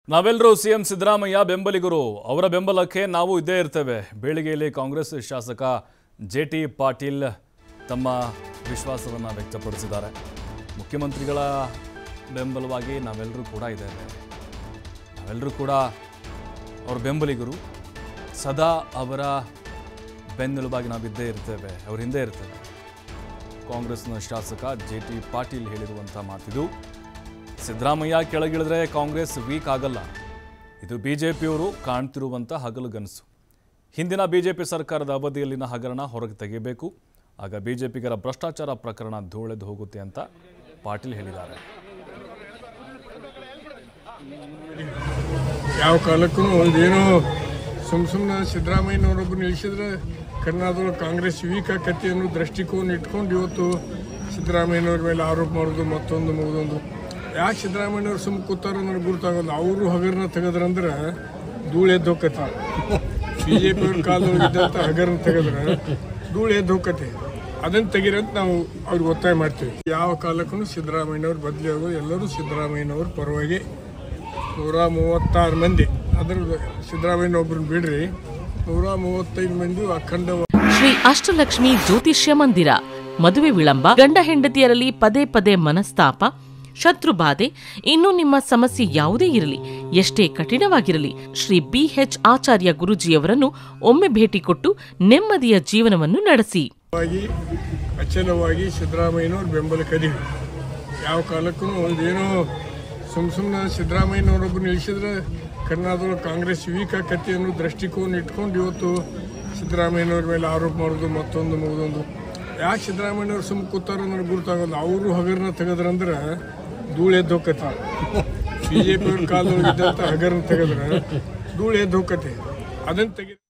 ನಾವೆಲ್ಲರೂ ಸಿಎಂ ಸಿದ್ದರಾಮಯ್ಯ ಬೆಂಬಲಿಗರು ಅವರ ಬೆಂಬಲಕ್ಕೆ ನಾವು ಇದ್ದೇ ಇರ್ತೇವೆ ಬೇಳಿಗೆಯಲ್ಲಿ ಕಾಂಗ್ರೆಸ್ ಶಾಸಕ ಜೆ ಟಿ ಪಾಟೀಲ್ ತಮ್ಮ ವಿಶ್ವಾಸವನ್ನು ವ್ಯಕ್ತಪಡಿಸಿದ್ದಾರೆ ಮುಖ್ಯಮಂತ್ರಿಗಳ ಬೆಂಬಲವಾಗಿ ನಾವೆಲ್ಲರೂ ಕೂಡ ಇದ್ದೇವೆ ನಾವೆಲ್ಲರೂ ಕೂಡ ಅವ್ರ ಬೆಂಬಲಿಗರು ಸದಾ ಅವರ ಬೆನ್ನೆಲುಬಾಗಿ ನಾವಿದ್ದೇ ಇರ್ತೇವೆ ಅವ್ರ ಹಿಂದೆ ಇರ್ತೇವೆ ಕಾಂಗ್ರೆಸ್ನ ಶಾಸಕ ಜೆ ಟಿ ಪಾಟೀಲ್ ಹೇಳಿರುವಂಥ ಮಾತಿದು ಸಿದ್ದರಾಮಯ್ಯ ಕೆಳಗಿಳಿದ್ರೆ ಕಾಂಗ್ರೆಸ್ ವೀಕ್ ಆಗಲ್ಲ ಇದು ಬಿಜೆಪಿಯವರು ಕಾಣ್ತಿರುವಂಥ ಹಗಲುಗನಸು ಹಿಂದಿನ ಬಿಜೆಪಿ ಸರ್ಕಾರದ ಅವಧಿಯಲ್ಲಿನ ಹಗರಣ ಹೊರಗೆ ತೆಗೆಯಬೇಕು ಆಗ ಬಿಜೆಪಿಗರ ಭ್ರಷ್ಟಾಚಾರ ಪ್ರಕರಣ ಧೂಳೆದು ಹೋಗುತ್ತೆ ಅಂತ ಪಾಟೀಲ್ ಹೇಳಿದ್ದಾರೆ ಯಾವ ಕಾಲಕ್ಕೂ ಒಂದೇನೋ ಸುಮ್ ಸುಮ್ಮನೆ ಸಿದ್ದರಾಮಯ್ಯನವರೊಬ್ಬರು ನಿಲ್ಲಿಸಿದ್ರೆ ಕರ್ನಾಟಕದೊಳಗೆ ಕಾಂಗ್ರೆಸ್ ವೀಕ್ ಆಕತಿ ಅನ್ನೋ ದೃಷ್ಟಿಕೋನ ಇಟ್ಕೊಂಡು ಇವತ್ತು ಸಿದ್ದರಾಮಯ್ಯನವ್ರ ಮೇಲೆ ಆರೋಪ ಮಾಡೋದು ಮತ್ತೊಂದು ಮಗದೊಂದು ಯಾಕೆ ಸಿದ್ದರಾಮಯ್ಯನವ್ರು ಸುಮ್ಮ ಕೂತಾರ ನನಗೆ ಗುರುತಾಗೋದು ಅವರು ಹಗರಣ ತೆಗೆದ್ರಂದ್ರೆ ಧೂಳು ಎದ್ದು ಹೋಕತಿ ಬಿ ಜೆ ಪಿಯವ್ರ ಕಾಲದೊಳಗೆ ಇದ್ದಂಥ ಹಗರಣ ತೆಗೆದ್ರೆ ಧೂಳು ಎದ್ದು ಹೋಕತಿ ಅದನ್ನು ತೆಗಿರಂತ ನಾವು ಅವ್ರಿಗೆ ಒತ್ತಾಯ ಮಾಡ್ತೀವಿ ಯಾವ ಕಾಲಕ್ಕೂ ಸಿದ್ದರಾಮಯ್ಯನವ್ರು ಬದಲಿ ಆಗೋದು ಎಲ್ಲರೂ ಸಿದ್ದರಾಮಯ್ಯನವ್ರ ಪರವಾಗಿ ನೂರ ಮೂವತ್ತಾರು ಮಂದಿ ಅದ್ರ ಸಿದ್ದರಾಮಯ್ಯ ಒಬ್ರನ್ನ ಬಿಡ್ರಿ ನೂರ ಮೂವತ್ತೈದು ಮಂದಿ ಅಖಂಡ ಶ್ರೀ ಅಷ್ಟಲಕ್ಷ್ಮಿ ಜ್ಯೋತಿಷ್ಯ ಮಂದಿರ ಮದುವೆ ವಿಳಂಬ ಗಂಡ ಹೆಂಡತಿಯರಲ್ಲಿ ಪದೇ ಪದೇ ಮನಸ್ತಾಪ ಶತ್ರುಬಾಧೆ ಇನ್ನು ನಿಮ್ಮ ಸಮಸ್ಯೆ ಯಾವುದೇ ಇರಲಿ ಎಷ್ಟೇ ಕಠಿಣವಾಗಿರಲಿ ಶ್ರೀ ಬಿಎಚ್ ಆಚಾರ್ಯ ಗುರುಜಿಯವರನ್ನು ಒಮ್ಮೆ ಭೇಟಿ ಕೊಟ್ಟು ನೆಮ್ಮದಿಯ ಜೀವನವನ್ನು ನಡೆಸಿ ವಾಗಿ ಅಚಲವಾಗಿ ಸಿದ್ದರಾಮಯ್ಯನವ್ರ ಬೆಂಬಲ ಕದೀವಿ ಯಾವ ಕಾಲಕ್ಕೂ ಒಂದೇನೋ ಸುಮ್ ಸುಮ್ಮನೆ ಸಿದ್ದರಾಮಯ್ಯನವರೊಬ್ಬರು ನಿಲ್ಲಿಸಿದ್ರೆ ಕರ್ನಾಟಕದೊಳಗೆ ಕಾಂಗ್ರೆಸ್ ವೀಕ್ ಆಕತಿ ಅನ್ನೋ ದೃಷ್ಟಿಕೋನ ಇಟ್ಕೊಂಡು ಇವತ್ತು ಸಿದ್ದರಾಮಯ್ಯನವ್ರ ಮೇಲೆ ಆರೋಪ ಮಾಡೋದು ಮತ್ತೊಂದು ಮಗದೊಂದು ಯಾಕೆ ಸಿದ್ದರಾಮಯ್ಯನವ್ರು ಸುಮ್ಮ ಕೂತಾರ ನನಗೆ ಗುರುತಾಗೋದು ಅವರು ಹಗರಣ ತೆಗೆದ್ರಂದ್ರೆ ಧೂಳು ಎದ್ದು ಹೋಕತಿ ಬಿ ಜೆ ಪಿಯವ್ರ ಕಾಲದೊಳಗೆ ಇದ್ದಂಥ ಹಗರಣ ತೆಗೆದ್ರೆ ಧೂಳು ಎದ್ದು ಹೋಕತಿ ಅದನ್ನು ತೆಗೆ